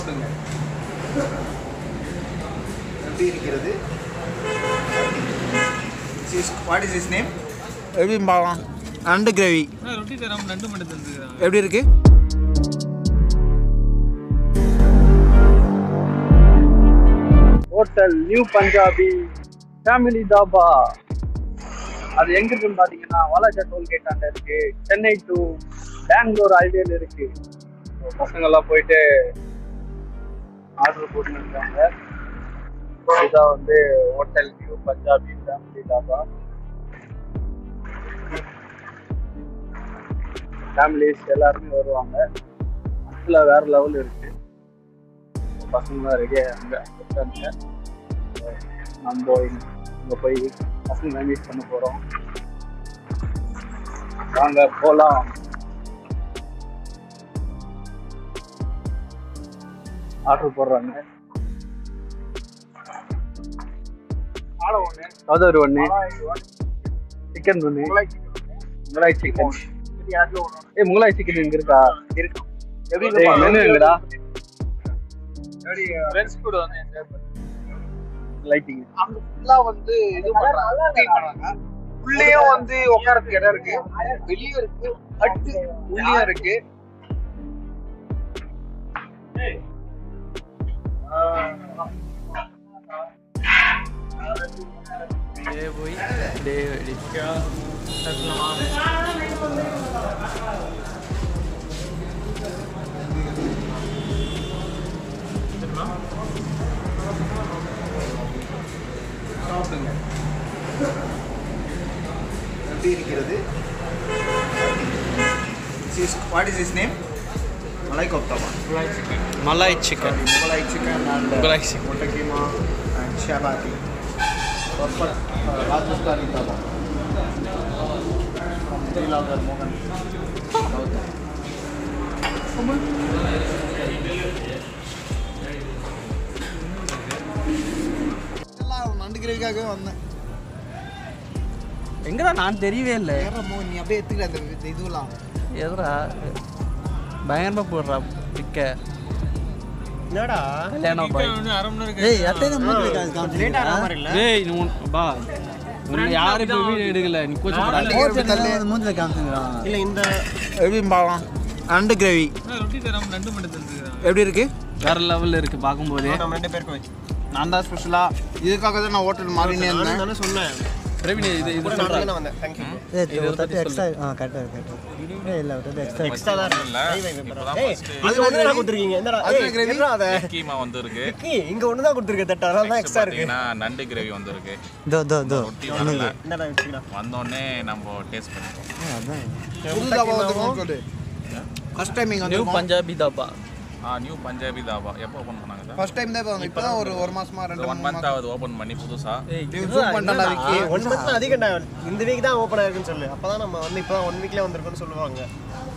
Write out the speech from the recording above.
சாப்பிடுங்க எப்படி இருக்கிறது வாட் இஸ் இஸ் நேம் எப்படி பார்க்கலாம் நண்டு கிரேவி ரொட்டி தராம ரெண்டு மட்டும் தந்துக்கிறாங்க எப்படி இருக்கு hotel new Punjabi family Dhaba அது எங்க இருக்குன்னு பாத்தீங்கன்னா வாலாஜா டோல்கேட் அங்க இருக்கு சென்னை டு பெங்களூர் ஹைவேல இருக்கு So, பசங்க எல்லாம் போயிட்டு ஆர்டர் போட்டுன்னு இருக்காங்க So, இதான் வந்து hotel new Punjabi family Dhaba families எல்லாருமே வருவாங்க அதில் வேற லெவல் இருக்கு பசங்களாம் ரெடியாக அங்கே இருக்காங்க நம்ம இங்கே போய் பசங்க மீட் பண்ண போகிறோம் வாங்க போகலாம் ஆர்டர் போடுறாங்க கதர் ஒன்று சிக்கன் ஒன்று முகலாய் சிக்கன் ஏய் முகலாய் சிக்கன் இங்க இருக்கா இருக்கு எப்படி மெனு எங்கடா ஃப்ரெண்ட்ஸ் கூட வந்து என்ஜாய் பண்ணி லைட்டிங் அங்க ஃபுல்லா வந்து இது பண்றாங்க clean பண்றாங்க உள்ளேயும் வந்து உட்காரத்துக்கு இடம் இருக்கு வெளியே இருக்கு ஹட்டு உள்ளேயும் இருக்கு டே போய் டே சாப்பிடுங்க எப்படி இருக்கிறது what is is name malai கோப்தாமா malai chicken Mughlai chicken and Mulai chicken. முட்டை கீமா அண்ட் ஷாபாத்தி பர்ஃபெக்ட் ராஜஸ்தானி தாபா ஸ்ரீலாங்கர் மோகன் கௌதம் எல்லாம் நண்டு கிரேவிக்காகவே வந்தேன் எங்கடா நான் தெரியவே இல்லை ஏற மோ நீ அப்படியே எடுத்துக்கல அந்த இது- இதுவெல்லாம் எதுடா பயங்கரமா போடுறா பிக்க என்னடா கல்யாணம் பாய் வந்து அரை மணி நேரம் ஏய் எத்தனை மூஞ்சி லேட் ஆன மாதிரி இல்ல டேய் நீ உன் பா உன்னை யாரும் இப்போ வீடியோ எடுக்கல நீ கோச்சு மூஞ்சில காமிச்சுங்கிறான் இல்ல இந்த எப்படி பார்க்கலாம் நண்டு கிரேவி ரொட்டி தராம ரெண்டு மட்டும் தந்துக்கிறாங்க எப்படி இருக்கு வேற லெவல்ல இருக்கு பார்க்கும்போது நம்ம ரெண்டு பேருக்கு வச்சு நான் தான் ஸ்பெஷலா இதுக்காக தான் நான் ஹோட்டல் மாறினே இருந்தேன் தானே சொன்னேன் பிரவீன் இது இது கூட நான் தானே வந்தேன் தேங்க்யூ இதை பத்தி சொல்லு. எக்ஸ்ட்ரா தான் அது ஒண்ணு தான் கொடுத்துருக்கீங்க என்னடா ஏய், என்னடா அத கீமா வந்திருக்கு கி இங்க ஒண்ணு தான் கொடுத்துருக்க தட்டு அதனால தான் எக்ஸ்ட்ரா இருக்கு பார்த்தீங்கன்னா நண்டு கிரேவி வந்திருக்கு தோ தோ தோ ரொட்டி வரல என்னடா வச்சுக்கலாம் வந்தோடனே நம்ம டேஸ்ட் பண்ணிப்போம் புது தாபா வந்து சொல்லு ஃபர்ஸ்ட் டைம் இங்க நியூ வந்து பஞ்சாபி தாபா ஆ நியூ பஞ்சாபி தாபா எப்போ ஓப்பன் பண்ணாங்க சார் ஃபர்ஸ்ட் டைம் தான் இப்போ இப்போ தான் ஒரு ஒரு மாசமா ரெண்டு ஒன் மூணு மந்த் மாசம் ஆகுது ஓப்பன் பண்ணி புதுசா ஜூம் பண்ணிட்டா விக்கி ஒன் மந்த் அதிகம் இந்த வீக் தான் ஓப்பன் ஆயிருக்குன்னு சொல்லு அப்பதான் நம்ம வந்து இப்பதான் ஒன் வீக்ல வந்திருக்கோம்னு சொல்லுவாங்க